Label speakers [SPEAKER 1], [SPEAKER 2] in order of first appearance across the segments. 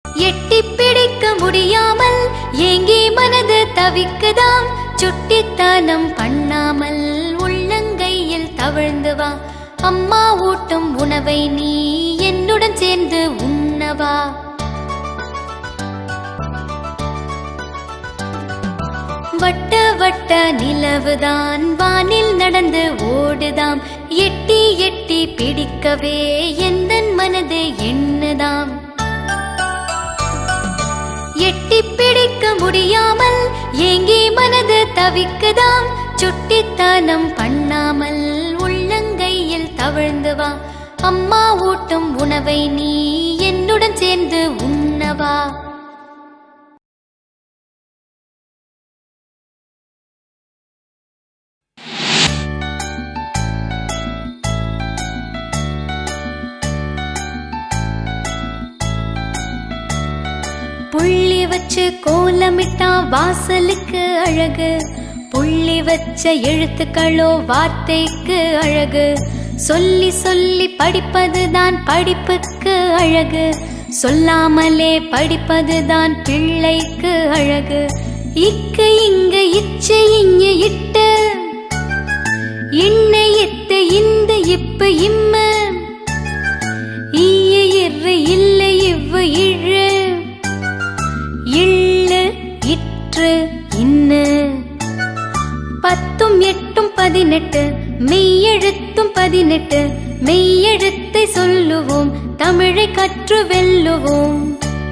[SPEAKER 1] எட்டி பிடிக்க முடியாமல் ஏங்கி மனது தவிக்குதாம் சுட்டித்தனம் பண்ணாமல் உள்ளங்கையில் தவழ்ந்து வா அம்மா ஊட்டும் உணவை நீ என்னுடன் சேர்ந்து உண்ணவா வட்ட வட்ட நிலவுதான் வானில் நடந்து ஓடுதாம் எட்டி எட்டி பிடிக்கவே எந்தன் மனது எண்ணுதாம் எட்டி பிடிக்க முடியாமல் ஏங்கி மனது தவிக்குதாம் சுட்டித்தனம் பண்ணாமல் உள்ளங்கையில் தவழ்ந்து வா அம்மா ஊட்டும் உணவை நீ என்னுடன் சேர்ந்து உண்ணவா புள்ளி வச்சு கோலமிட்டா வாசலுக்கு அழகு புள்ளி வச்ச எழுத்துக்களோ வார்த்தைக்கு அழகு சொல்லி சொல்லி படிப்பதுதான் படிப்புக்கு அழகு சொல்லாமலே படிப்பதுதான் பிள்ளைக்கு அழகு இக்கு இங்க இச்சை இங்க இட்டு இன்ன இத்து இந்த இப்பு இம்ம ஈய இரு இல்லை இவ்வு இழு இள்ளு இற்று இன்னு பத்தும் எட்டும் பதினெட்டு மெய்யெழுத்தும் பதினெட்டு மெய்யெழுத்தை சொல்லுவோம் தமிழை கற்று வெல்லுவோம்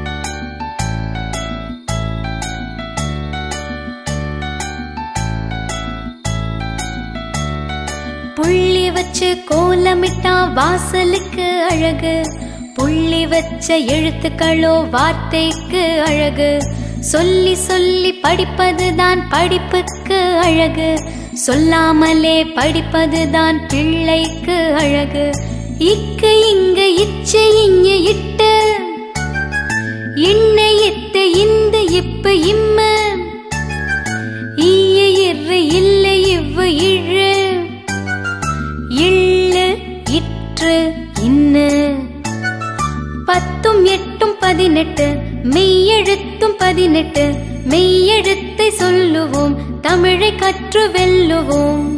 [SPEAKER 1] புள்ளி வச்சு கோலமிட்டா வாசலுக்கு அழகு புள்ளி வச்ச எழுத்துக்களோ வார்த்தைக்கு அழகு சொல்லி சொல்லி படிப்பதுதான் படிப்புக்கு அழகு சொல்லாமலே படிப்பதுதான் பிள்ளைக்கு அழகு இக்கு இங்க இச்சு இங்க இட்டு இன்ன இத்து இந்த இப்பு இம்ம ஈய இரு இல்லை இவ்வு இழு இள்ளு இற்று இன்னு பத்தும் எட்டும் பதினெட்டு மெய்யெழுத்தும் பதினெட்டு மெய்யெழுத்தை சொல்லுவோம் தமிழை கற்று வெல்லுவோம்